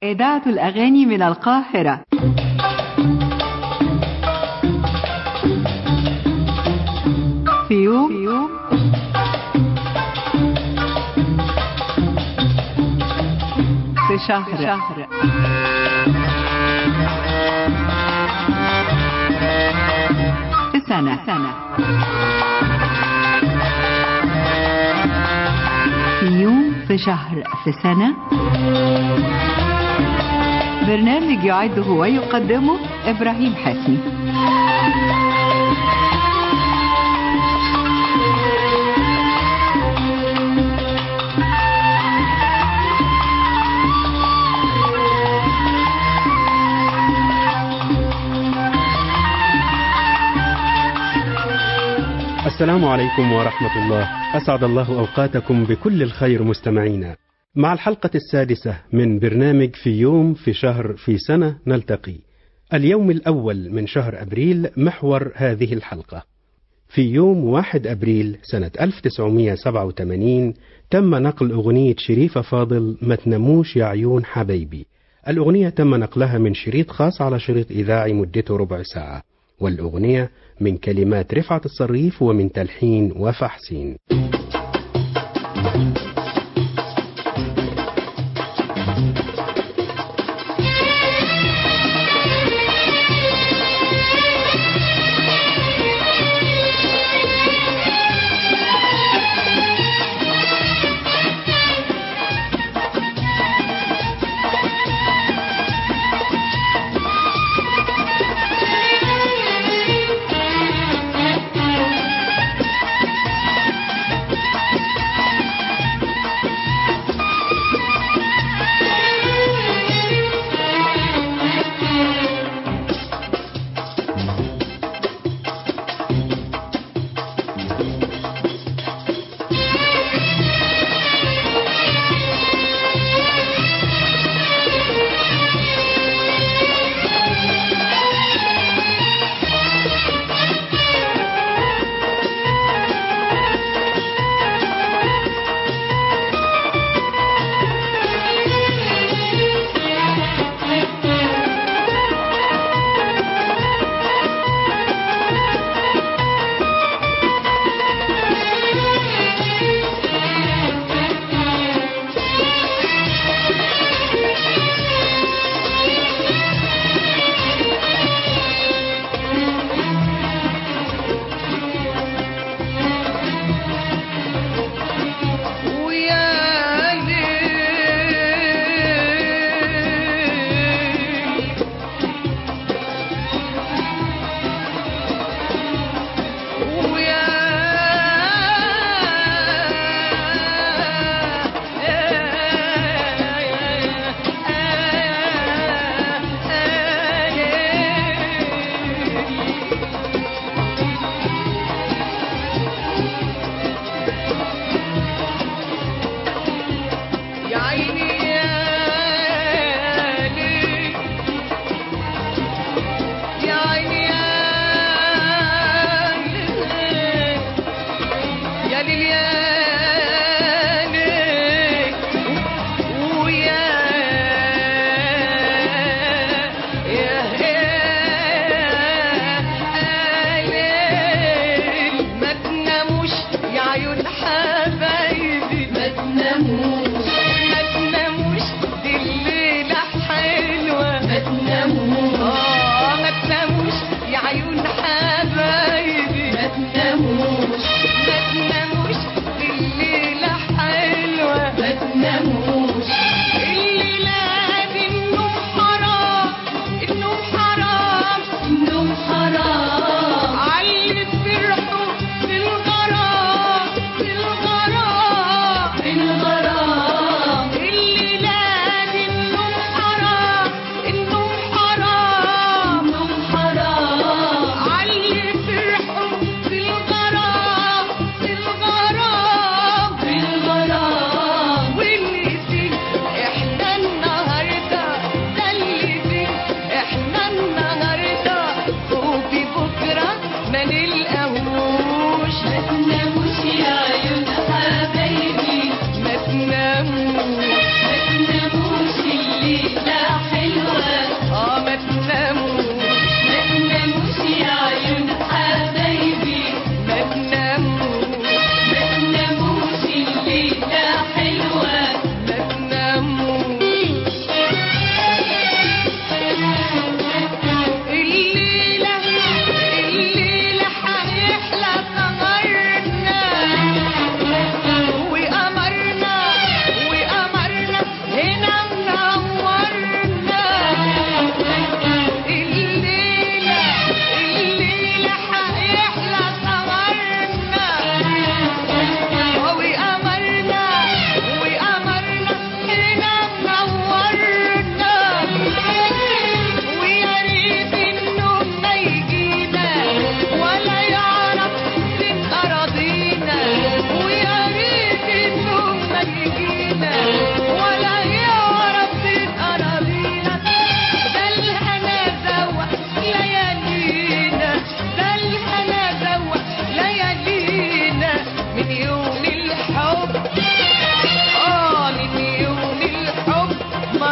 إذاعة الأغاني من القاهرة في يوم, في يوم في شهر, في شهر في سنة, سنة في يوم في شهر في سنة برنامج يعده ويقدمه إبراهيم حسني السلام عليكم ورحمة الله أسعد الله أوقاتكم بكل الخير مستمعينا مع الحلقة السادسة من برنامج في يوم في شهر في سنة نلتقي اليوم الأول من شهر أبريل محور هذه الحلقة في يوم 1 أبريل سنة 1987 تم نقل أغنية شريفة فاضل ما تناموش يا عيون حبايبي الأغنية تم نقلها من شريط خاص على شريط إذاعي مدته ربع ساعة والأغنية من كلمات رفعت الصريف ومن تلحين وفا حسين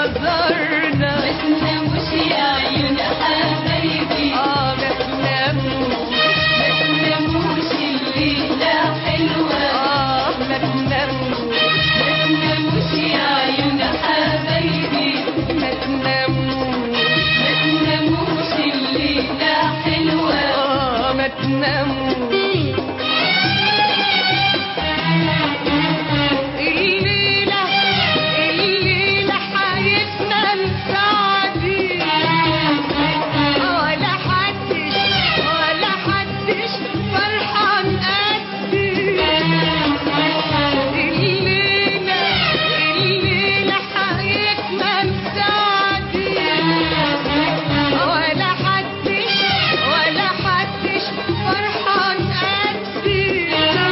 نظرنا ما تناموش يا عيون حبايبي اه ما تناموش ما تناموش الليلة حلوة اه ما تناموش ما تناموش يا عيون حبايبي ما تناموش ما تناموش الليلة حلوة اه ما تناموش الليلة الليلة حياتنا السعدي ولا حدش ولا حدش فرحان قدي الليلة الليلة حياتنا السعدي ولا حدش ولا حدش فرحان قدي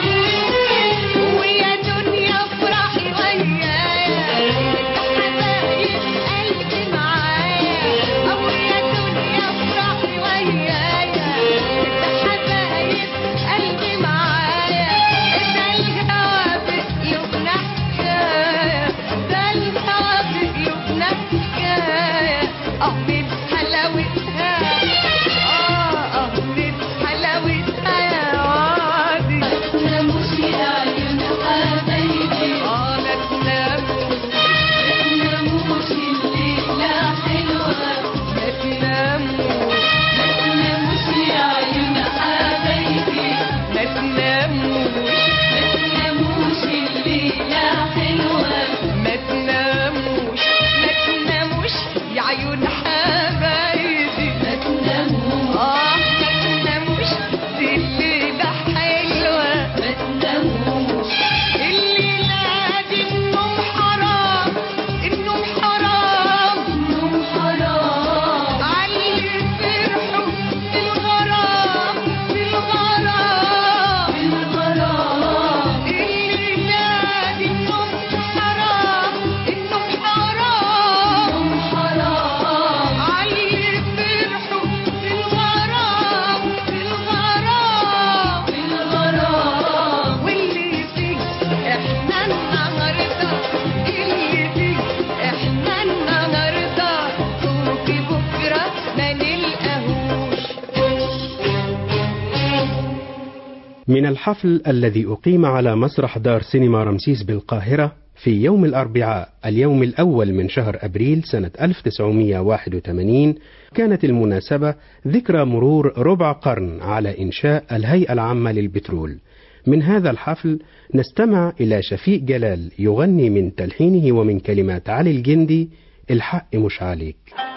ويا دنيا افرحي ويايا حبايب قلبي معايا او يا دنيا افرحي ويايا حبايب قلبي معايا ده الهوا بقلوبنا حكايه ده الهوا بقلوبنا حكايه اه من حلاوتها اه اه من حلاوتها يا وادي ما تناموش يا عيون حبايبي اه ما تناموش ما تناموش الليلة حلوة ما تناموش ما تناموش يا عيون حبايبي ما تناموش ما تناموش الليلة حلوة ما تناموش ما تناموش يا عيون حبايبي ما تناموش اه ما تناموش دي الليلة حلوة ما تناموش الليلة دي النوم حرام النوم حرام نوم حرام علي فرحوا بالغرام بالغرام بالغرام الليلة دي النوم حرام النوم حرام نوم حرام علي فرحوا بالغرام بالغرام بالغرام واللي فيه احنا النهارده اللي فيه احنا النهارده وفي بكره ما نلقاهوش من الحفل الذي أقيم على مسرح دار سينما رمسيس بالقاهرة في يوم الأربعاء اليوم الأول من شهر أبريل سنة 1981 كانت المناسبة ذكرى مرور ربع قرن على إنشاء الهيئة العامة للبترول من هذا الحفل نستمع إلى شفيق جلال يغني من تلحينه ومن كلمات علي الجندي الحق مش عليك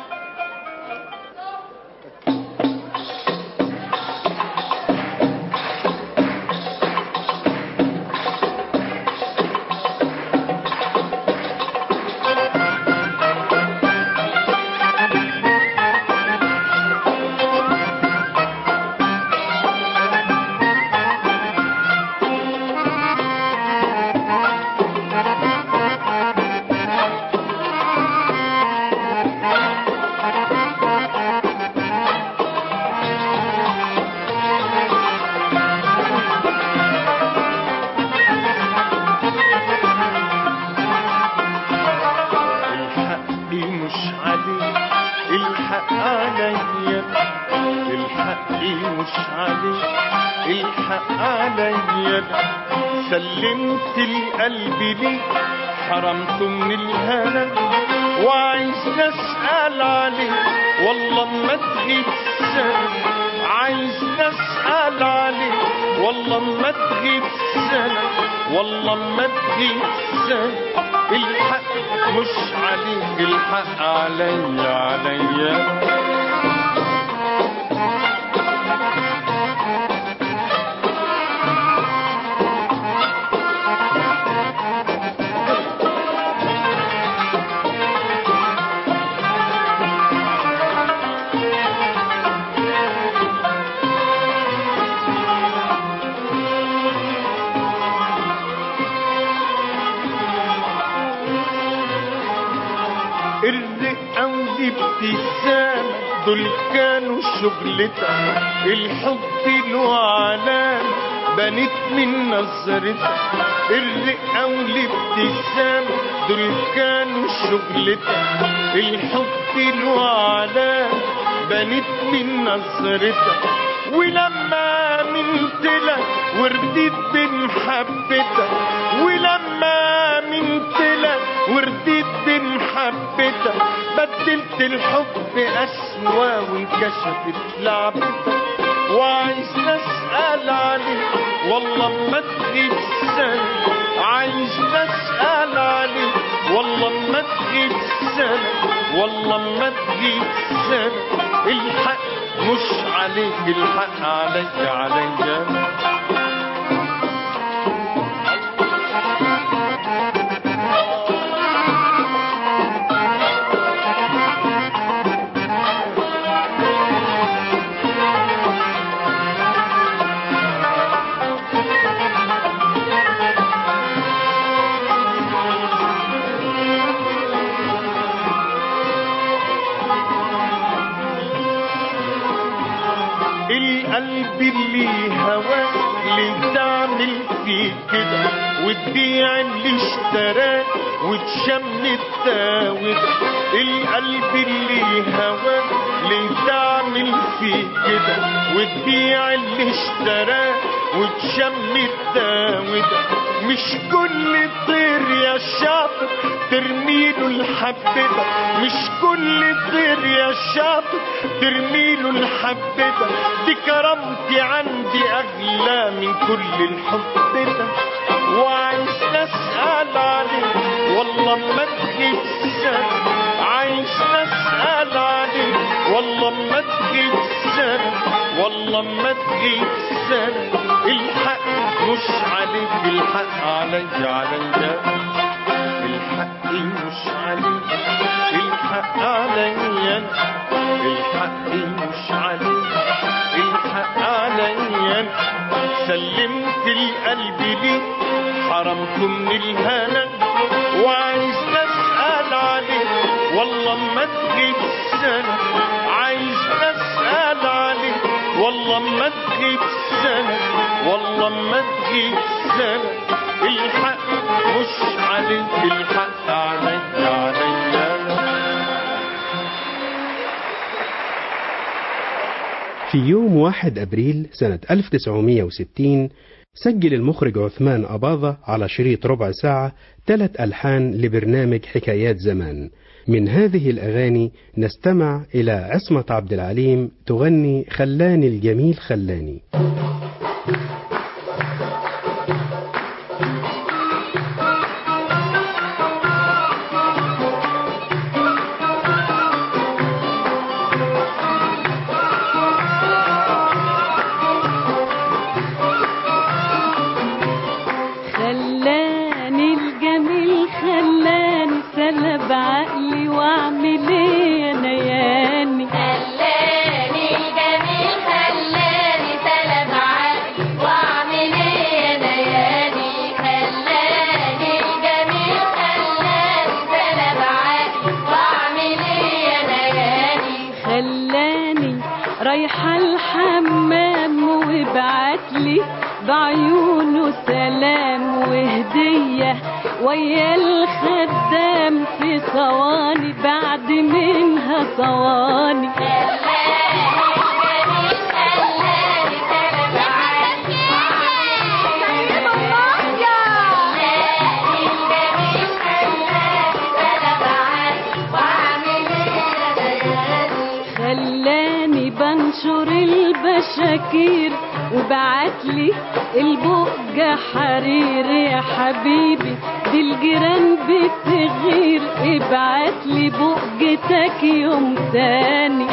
الحق مش عليك الحق عليا الحق مش عليك الحق عليا سلمت القلب ليك حرمته من الهنا وعايز نسأل عليك والله ما تغيب سنة عايز نسأل عليك والله ما تغيب سنة والله ما تغيب سنة الحق مش عليك الحق عليا عليا الرقة والابتسامة دول كانوا شغلتها الحب له علامة بنت من نظرتها الرقة والابتسامة دول كانوا شغلتك الحب الوعلان بنت من نظرتك ولما منت لك ورديت بمحبتك ولما منت لك ورديت بمحبتك بدلت الحب أسوأ وانكشفت لعبتك وعايز اسال عليك والله ما تغيب سنه عايز اسال عليك والله ما تغيب سنه والله ما تغيب سنه الحق مش عليك الحق علي علي القلب اللي هواك ليه تعمل فيه كده وتبيع اللي اشتراه وتشم التاوده القلب اللي هواك ليه تعمل فيه كده وتبيع اللي اشتراه وتشم التاوده مش كل طير يا شاطر ترميله الحبة مش كل طير يا شاطر ترميله الحبة دي كرامتي عندي أغلى من كل الحب ده وعايز أسأل عليك والله ما تغيب سنة عايز أسأل عليك والله ما تغيب سنة والله ما تغيب سنة الحق مش عليك الحق علي علي الحق مش عليك الحق علي الحق مش عليك الحق علي سلمت القلب ليك حرمته من الهنا وعايز اسال عليك والله ما تغيب سنه عايز اسال عليك والله ما تغيب سنه والله ما تغيب سنه الحق مش عليك الحق علي علي في يوم 1 أبريل سنة 1960 سجل المخرج عثمان أباظة على شريط ربع ساعة ثلاث ألحان لبرنامج حكايات زمان من هذه الأغاني نستمع إلى عصمة عبد العليم تغني خلاني الجميل خلاني خلاني الجميل خلاني سلب عقلي واعمل ايه انا ياني خلاني الجميل خلاني سلب عقلي واعمل ايه انا ياني خلاني الجميل خلاني سلب عقلي واعمل ايه انا ياني خلاني رايحة الحمام وبعتلي بعيونه سلام وهدية ويا الخدام في صواني بعد منها صواني خلاني بنشر البشاكير وبعتلي البقجة حرير يا حبيبي دي الجيران بتغير ابعتلي بقجتك يوم تاني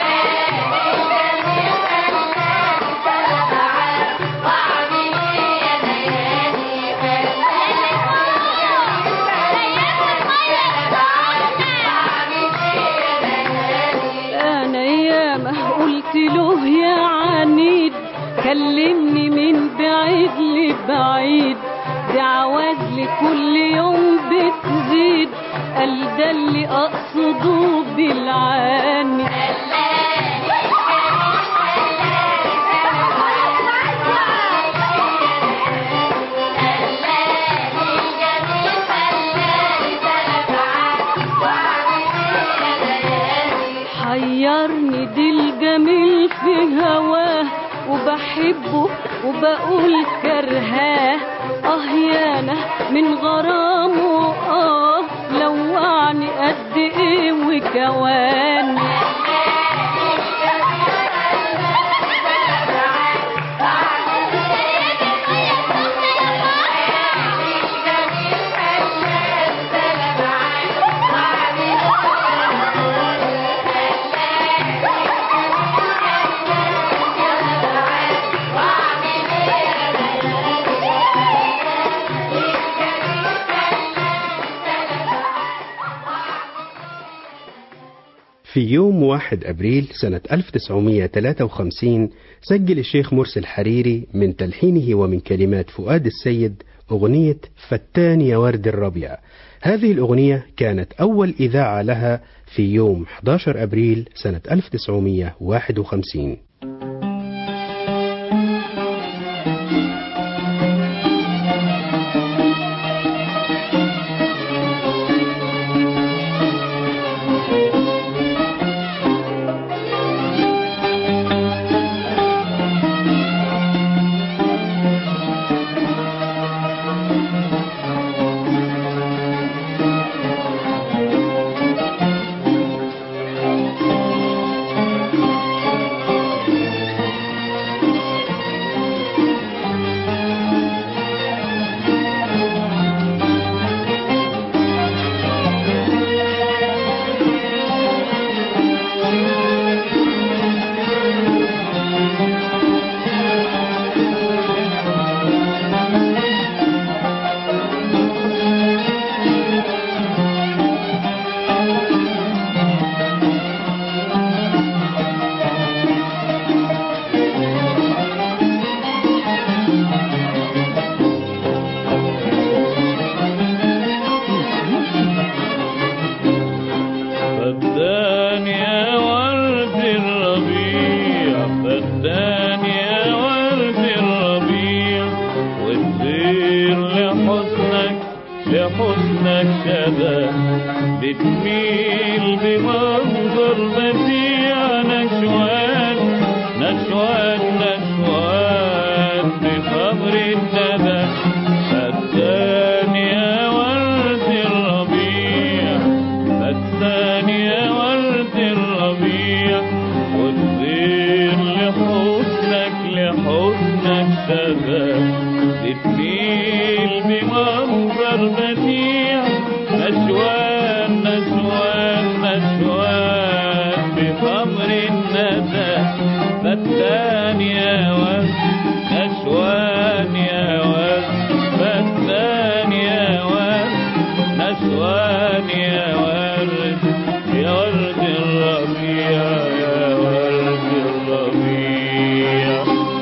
انا ياما قلت له يا عنيد كلمني من بعيد لبعيد دي عوازلي كل يوم بتزيد قال ده اللي اقصده بالعاني خلاني الجميل خلاني حيرني دي الجميل في هواه وبحبه وبقول كرهاه اه يانا من غرامه اه لوعني قد ايه وكواني في يوم 1 أبريل سنة 1953 سجل الشيخ مرسي الحريري من تلحينه ومن كلمات فؤاد السيد أغنية فتان يا ورد الربيع هذه الأغنية كانت أول إذاعة لها في يوم 11 أبريل سنة 1951 فدان يا ورد الربيع فدان يا ورد الربيع والطير لحسنك لحسنك شبه بتميل بمنظر بديع نشوان نشوان نشوان بخمر الندى فدان يا ورد الربيع الثانية ورد الربيع والطير لحسنك لحسنك شباب بتميل بمنظر بديع نشوان نشوان نشوان بخمر الندى فتان يا ورد نشوان يا ورد فتان يا ورد نسوان يا ورد يا ورد الربيع يا ورد الربيع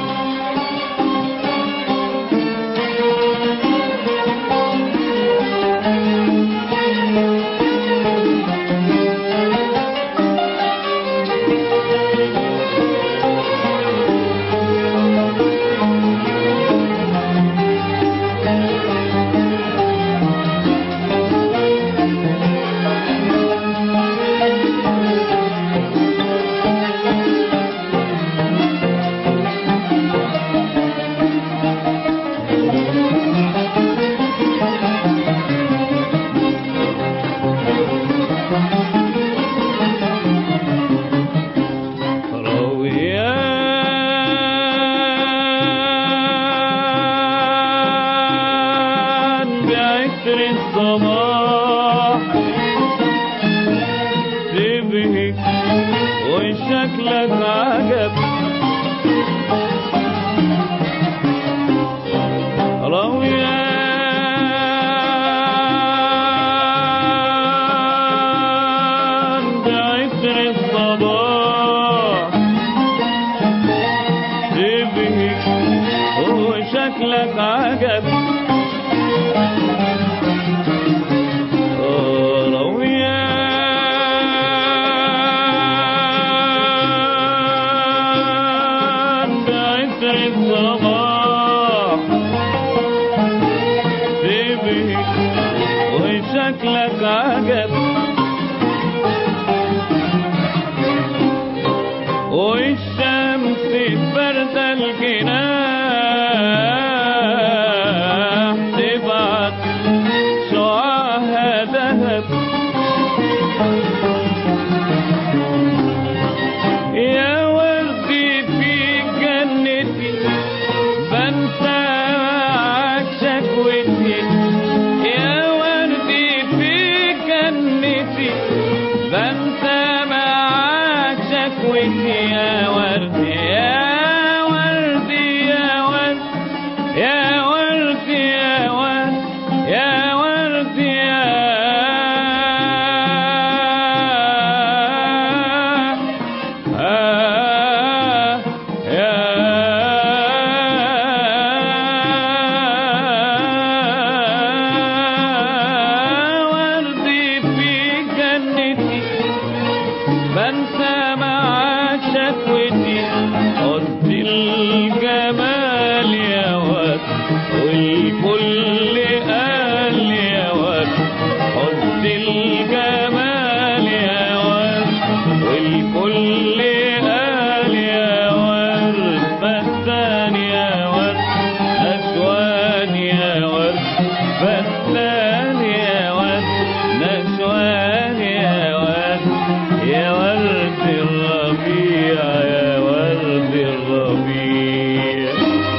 رويان بعطر الصباح تبهي وشكلك عجب رويان بعطر الصباح تبهي وشكلك عجب رويان بعطر الصباح تبهي وشكلك عجب شكوتي يا ورد يا ورد يا ورد يا ورد يا ورد يا ورد يا آه يا وردي في جنتي بنسى مع شكوتي قد الجمال يا ورد والكل قال يا ورد قد الجمال يا ورد والكل قال يا ورد فتان يا ورد نسوان يا ورد فتان يا ورد نسوان يا ورد يا ورد الربيع يا ورد الربيع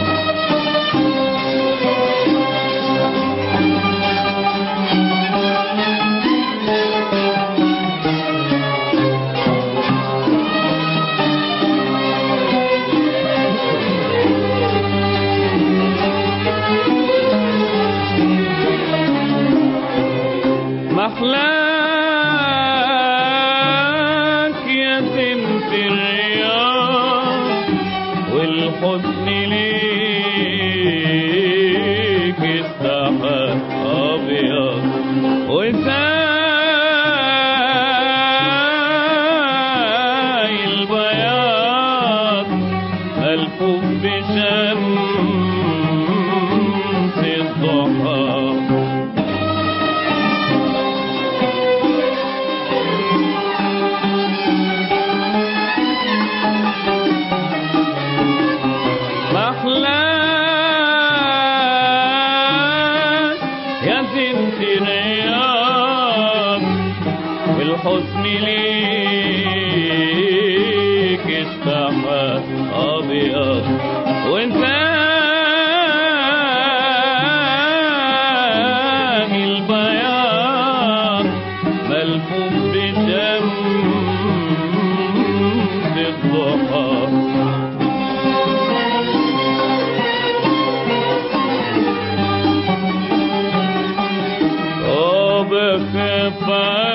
محلاك يا سمت الرياض والحزن ليك استحق ابيض وساي البياض ملفوف بشمس الضحى محلاك يا بنت رياض والحزن ليك استحى ابيض وانت البياض ملفوف بشمس الضحى وبخف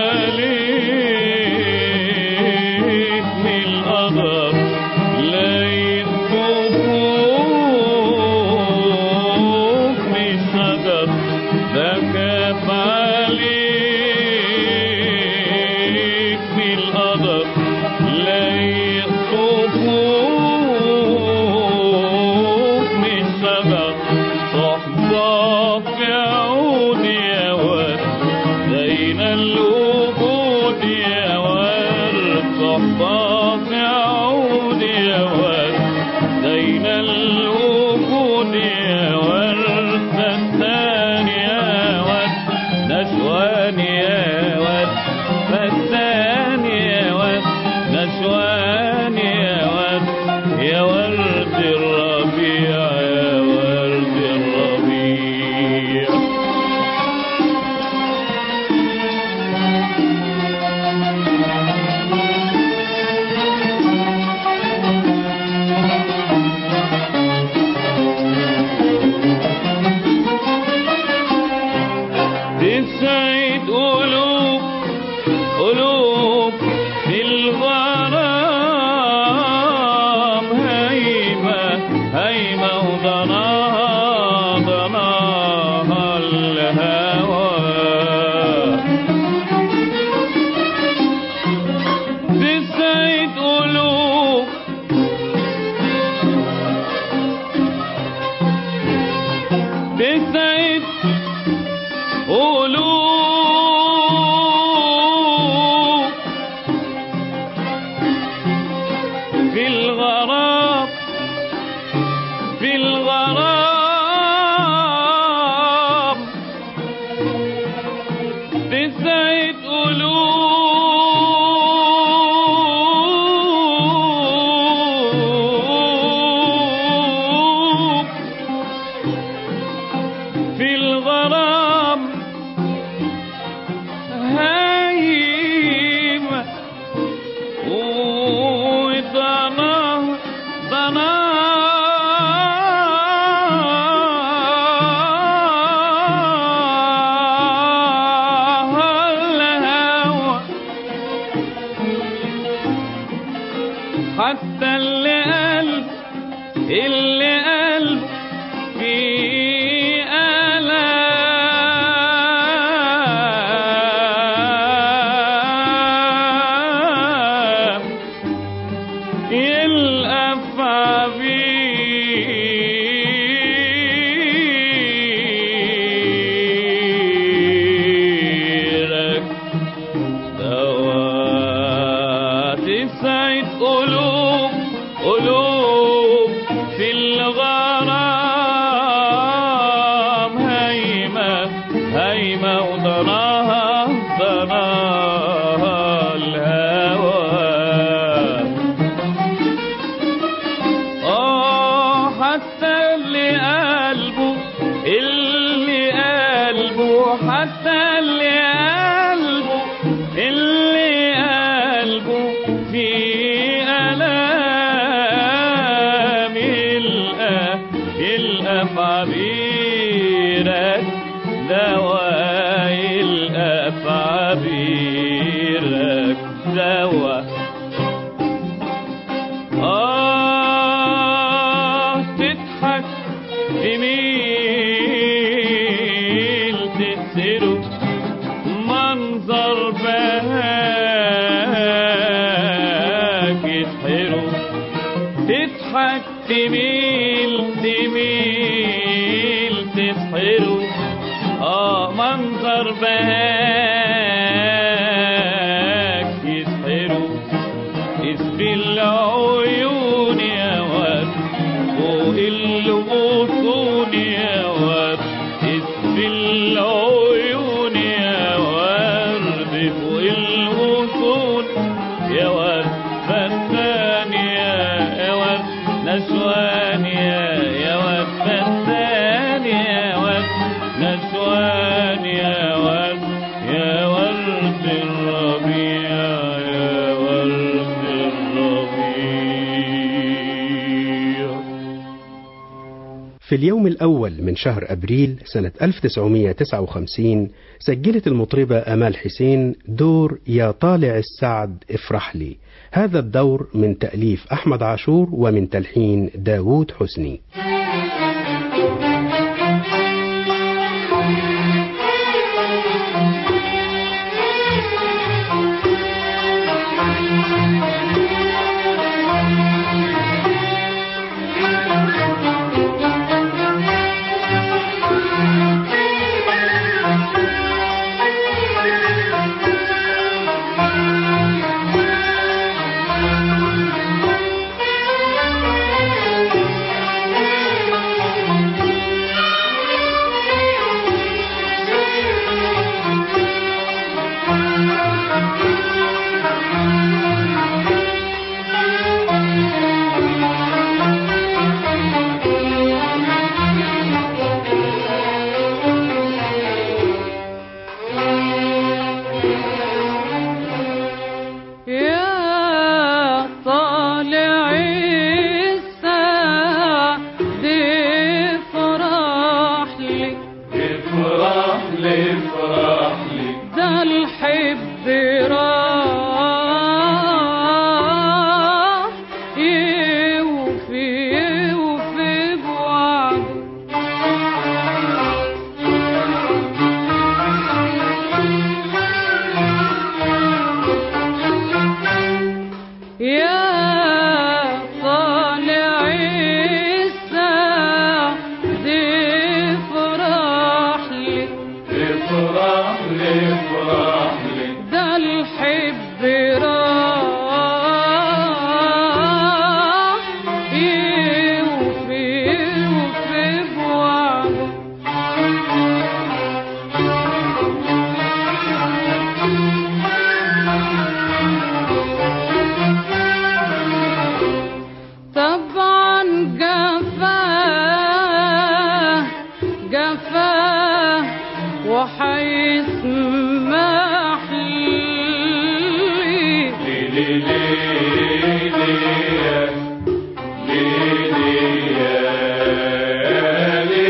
عليك من القدر لا يطوفوك من الشجر بخاف عليك من القدر لا يطوفوك من الشجر صحبك يعود يا ورد زين الوجود يا ورد صحبك يعود يا ورد زين الوجود يا ورد فتان يا ورد نسوان يا ورد فتان يا ورد نسوان يا ورد يا ورد الربيع يا ورد الربيع حتى اللي قلب اللي قلب في ألام يلقى في عبيرك دوات تسعد قلوب قلوب في الغرام هيمة هيمة وضناها ضناها الهوى آه حتى اللي قلبه اللي قلبه حتى اللي قلبه اللي قلبه في ألام يلقى يلقى في عبيرك دواء يلقى في عبيرك دواء آه تضحك جميل تأثره منظر بهاك يسحره تضحك تميل تميل تسحره اه منظر بهاك يسحره اسبي العيون يا ورد فوق الغصون يا ورد اسبي العيون يا ورد فوق الغصون يا ورد فتان يا يا ورد نسوان يا يا ورد فتان يا ورد نسوان يا ورد يا ورد الربيع يا ورد الربيع في اليوم الأول من شهر أبريل سنة 1959 سجلت المطربة أمال حسين دور يا طالع السعد افرح لي هذا الدور من تأليف أحمد عاشور ومن تلحين داوود حسني يا طالع السعد افرح لي افرح لي افرح لي ده الحب راح يوفي يوفي بوعده يا طالع السعد افرح لي افرح لي افرح لي ده الحب راح يوفي يوفي بوعده طبعا جفاه جفاه وحيسمح لي لي لي لي لي لي لي لي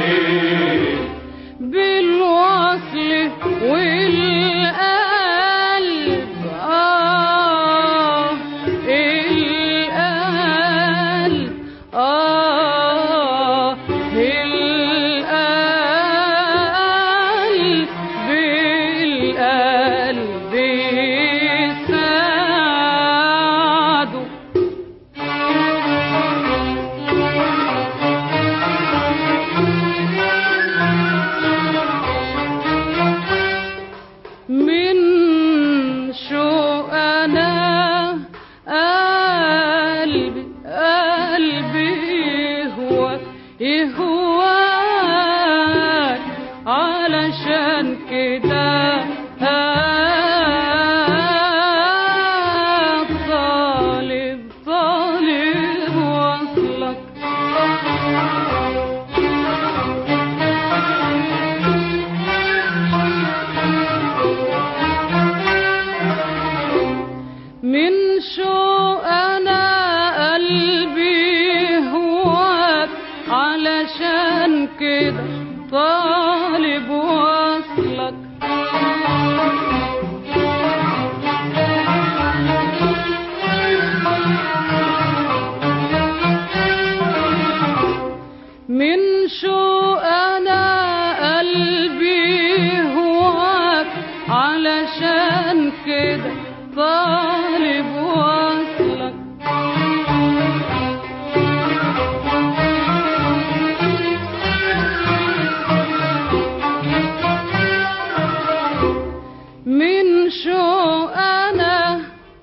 بالوصل والقلب آه اللي من شو أنا قلبي هواك علشان كده طالب وصلك من شو أنا قلبي هواك علشان كده طالب وصلك من شو أنا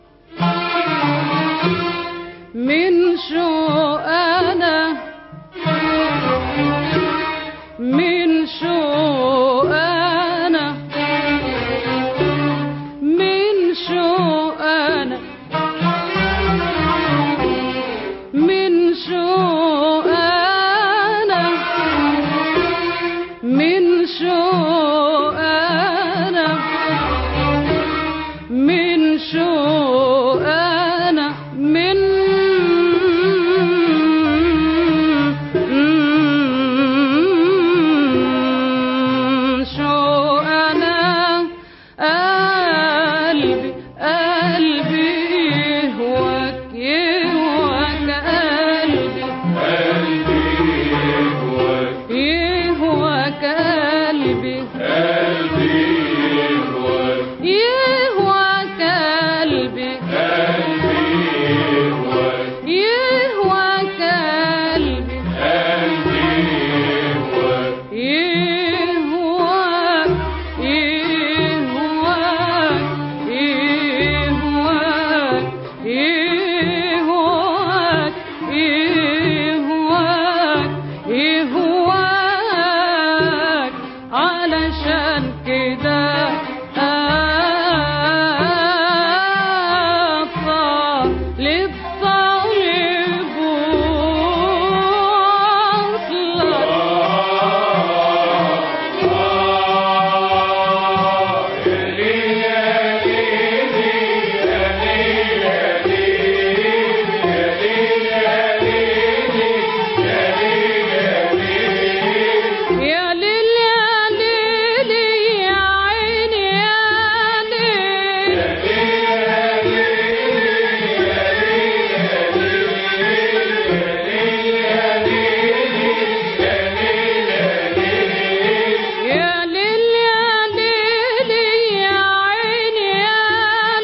من شو أنا من شو أنا من شو أنا من شو أنا من شو أنا من شو أنا من شو أنا قلبي قلبي هواك يهواك قلبي قلبي هواك يهواك قلبي قلبي هواك يهواك قلبي قلبي هواك يهواك قلبي قلبي هواك يهواك يهواك يهواك يهواك يهواك يهواك علشان كده طالب طالب وصلك يا ليل يا ليل يا عيني يا ليل يا ليل يا ليل يا عيني يا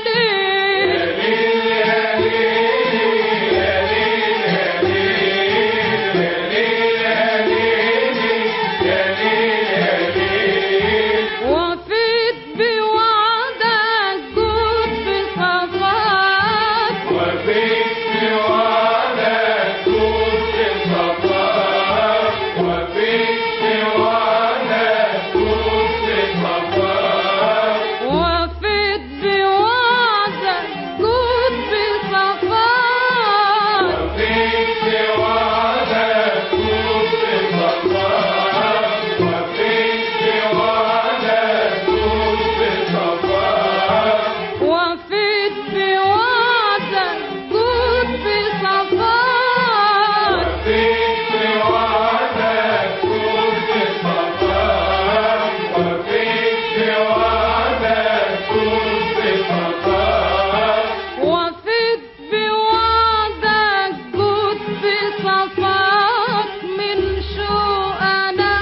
ليل وفيت بوعدك جود بصفاك وفيت بوعدك جود بصفاك وفيت بوعدك جود بصفاك وفيت بوعدك جود بصفاك من شو أنا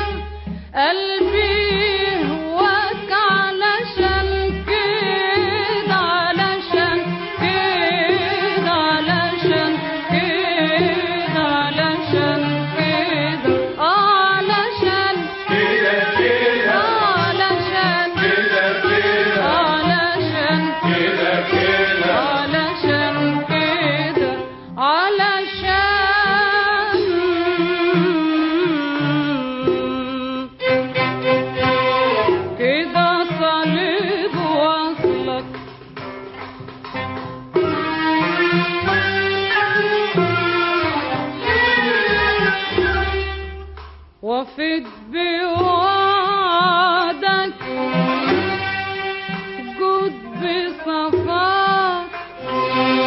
قلبي هواك علشان كده علشان كده علشان كده علشان كده آه علشان آه علشان علشان علشان كده علشان كده صليب وصلك وفيت بوعدك جود بصفاك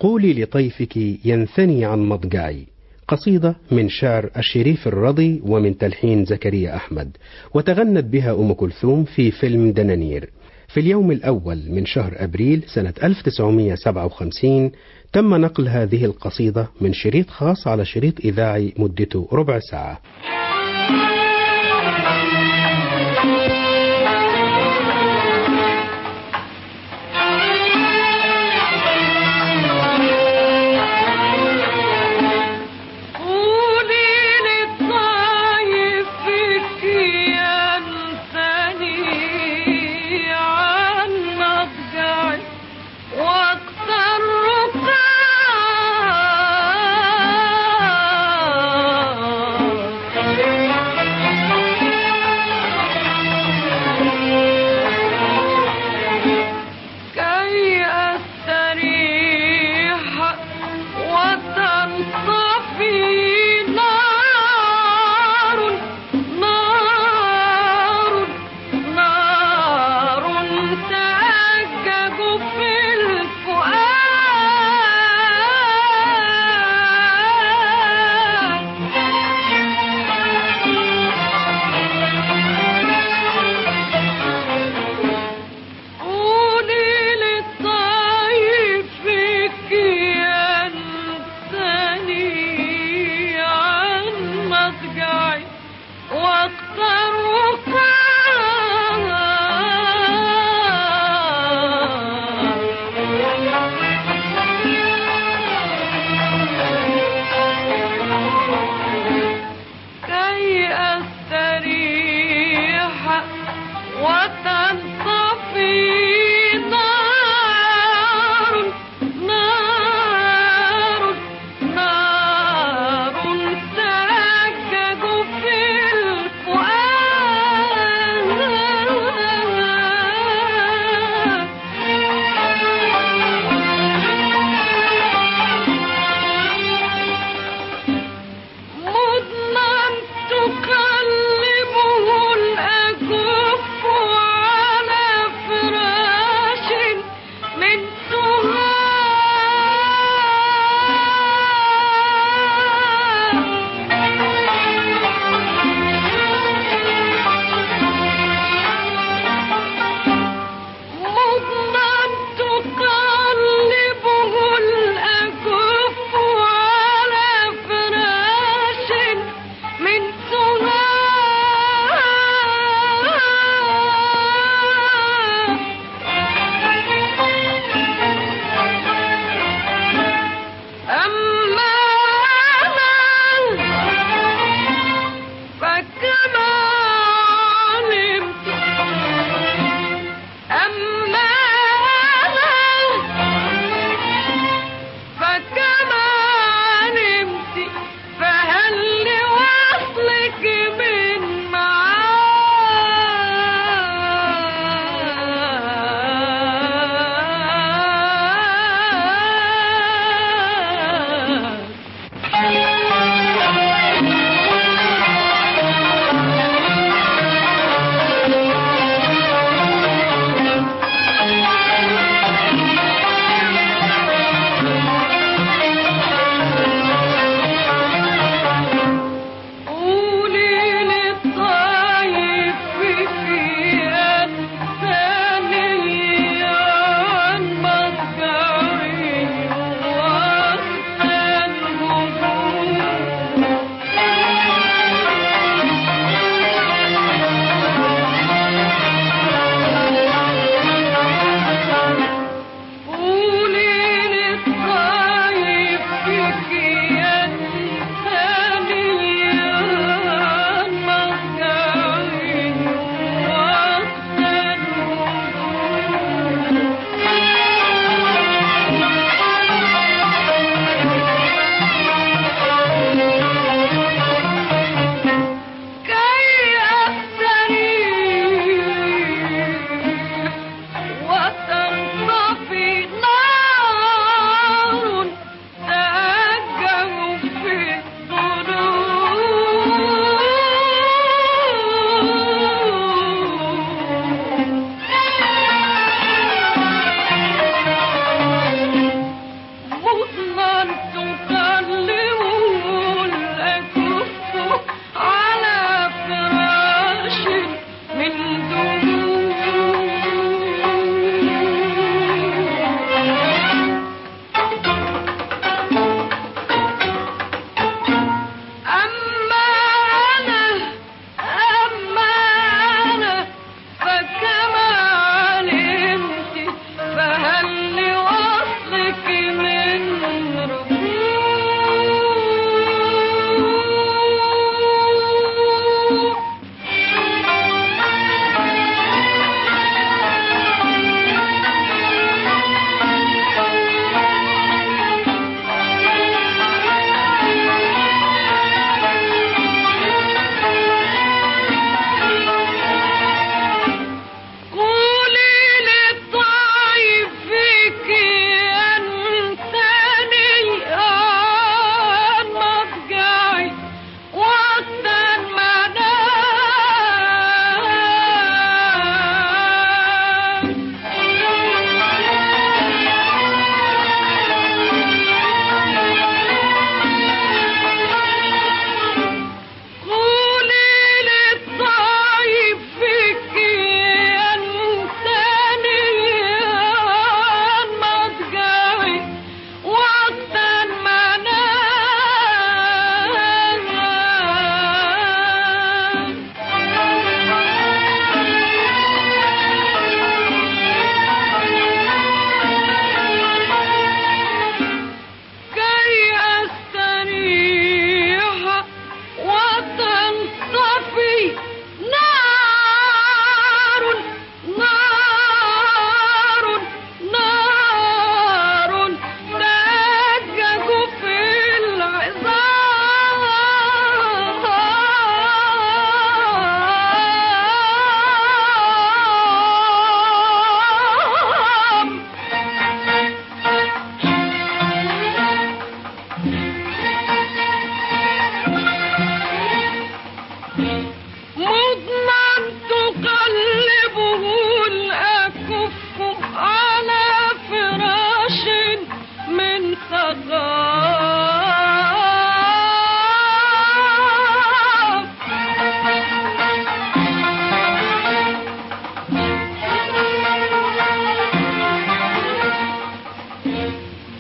قولي لطيفك ينثني عن مضجعي قصيدة من شعر الشريف الرضي ومن تلحين زكريا أحمد وتغنت بها أم كلثوم في فيلم دنانير في اليوم الأول من شهر أبريل سنة 1957 تم نقل هذه القصيدة من شريط خاص على شريط إذاعي مدته ربع ساعة قولي لطيفك ينثني عن مضجعي واكثر رقاك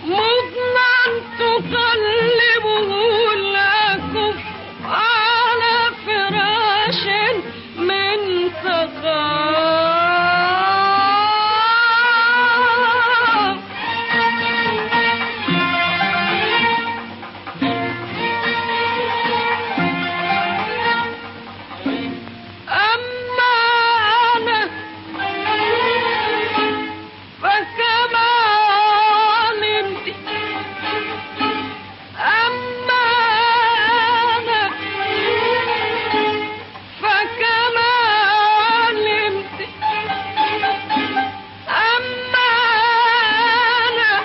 مضمن تقلبه الأكف على فراش من سخاء أما أنا فكما علمت أما أنا فكما علمت أما أنا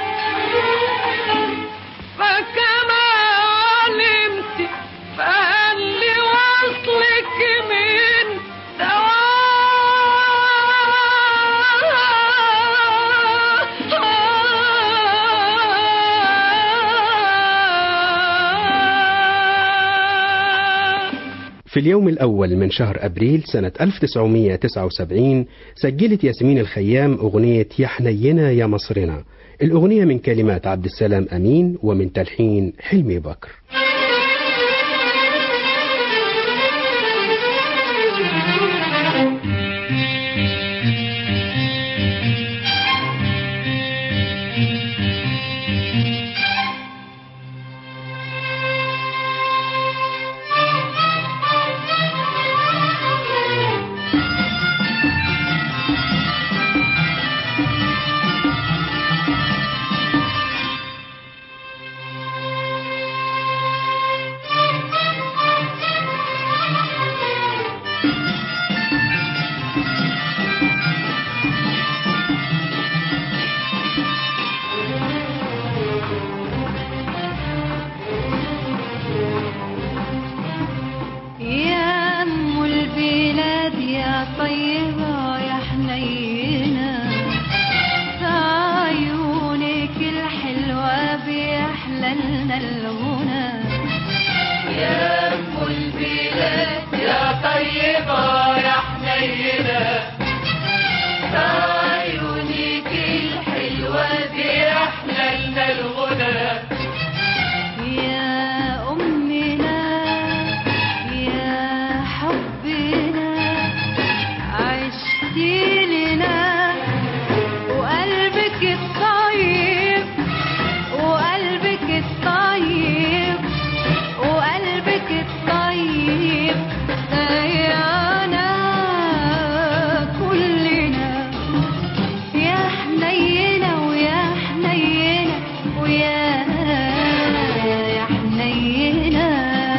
فكما علمت فهل لوصلك من دواء في اليوم الأول من شهر أبريل سنة 1979 سجلت ياسمين الخيام أغنية يا حنينا يا مصرنا الأغنية من كلمات عبد السلام أمين ومن تلحين حلمي بكر يا أم البلاد يا طيبة يا حنينة عيونك الحلوة بيحلى لنا الغنى يا أم البلاد يا طيبة يا حنينة عيونك الحلوة بيحلى لنا الغنى يا أمنا يا حبنا عشتي لنا وقلبك الطيب وقلبك الطيب وقلبك الطيب ضيعنا كلنا يا حنينة ويا حنينة ويا يا حنينة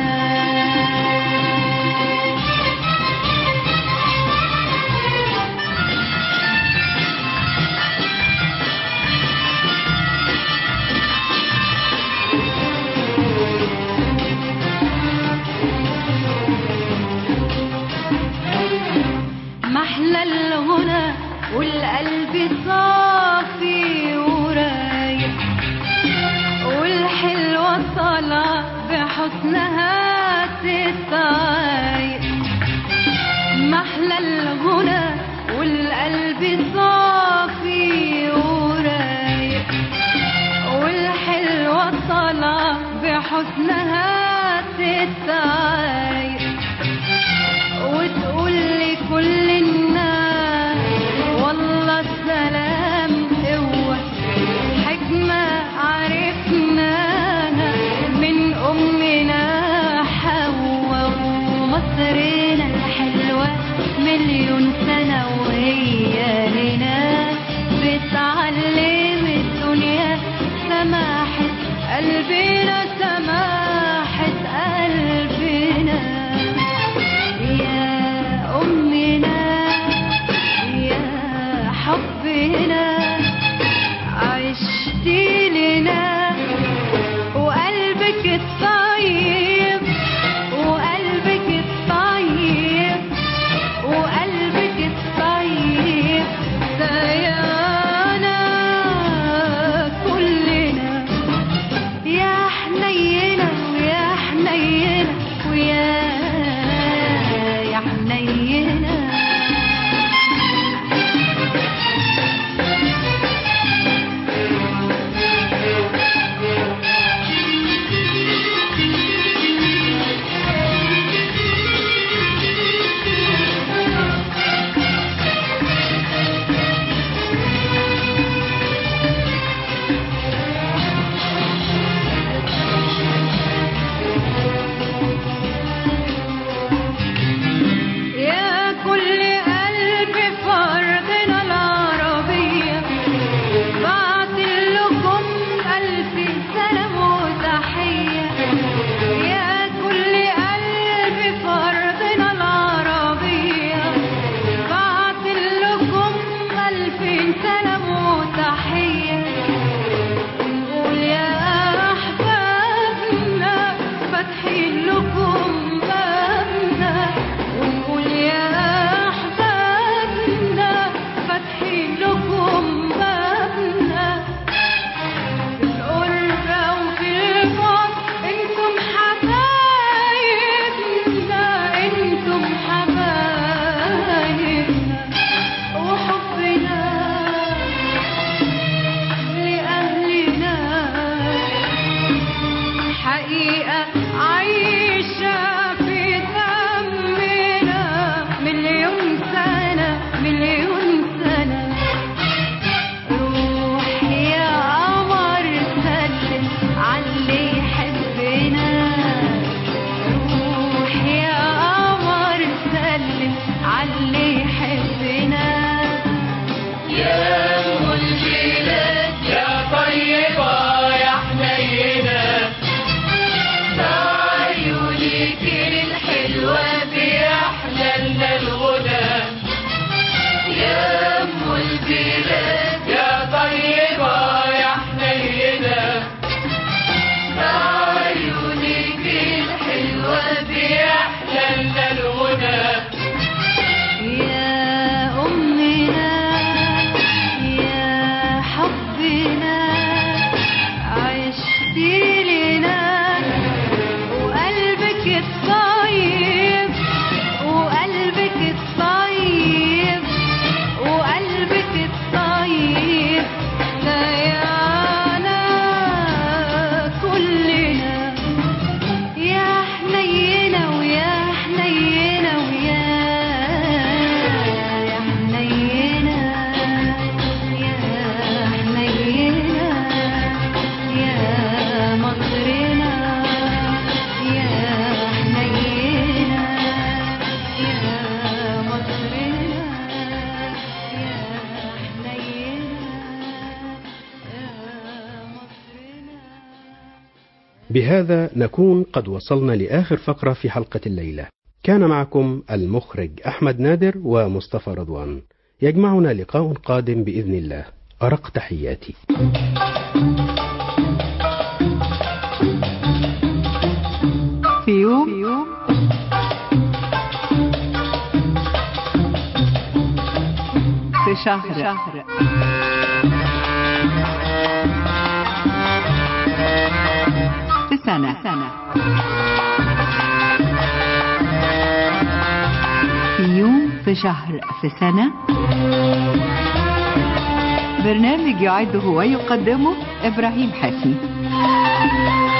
محلى الغنى والقلب صافي ورايق والحلوة طالعة بحسنها تتعايق محلى الغنى والقلب صافي ورايق والحلوة طالعة بحسنها تتعايق وتقول لي كل الناس والله السلام قوة حكمة عرفناها من أمنا حواء ومصرنا الحلوة مليون سنة وهي هنا بتعلم الدنيا سماحة قلبنا سماحة قلبنا يا أمنا يا حبنا عشتي لنا وقلبك الطيب وقلبك الطيب وقلبك الطيب ضيعنا كلنا يا حنينة بهذا نكون قد وصلنا لآخر فقرة في حلقة الليلة كان معكم المخرج أحمد نادر ومصطفى رضوان يجمعنا لقاء قادم بإذن الله أرق تحياتي في يوم في شهر في سنة في يوم في شهر في سنة برنامج يعده ويقدمه إبراهيم حسني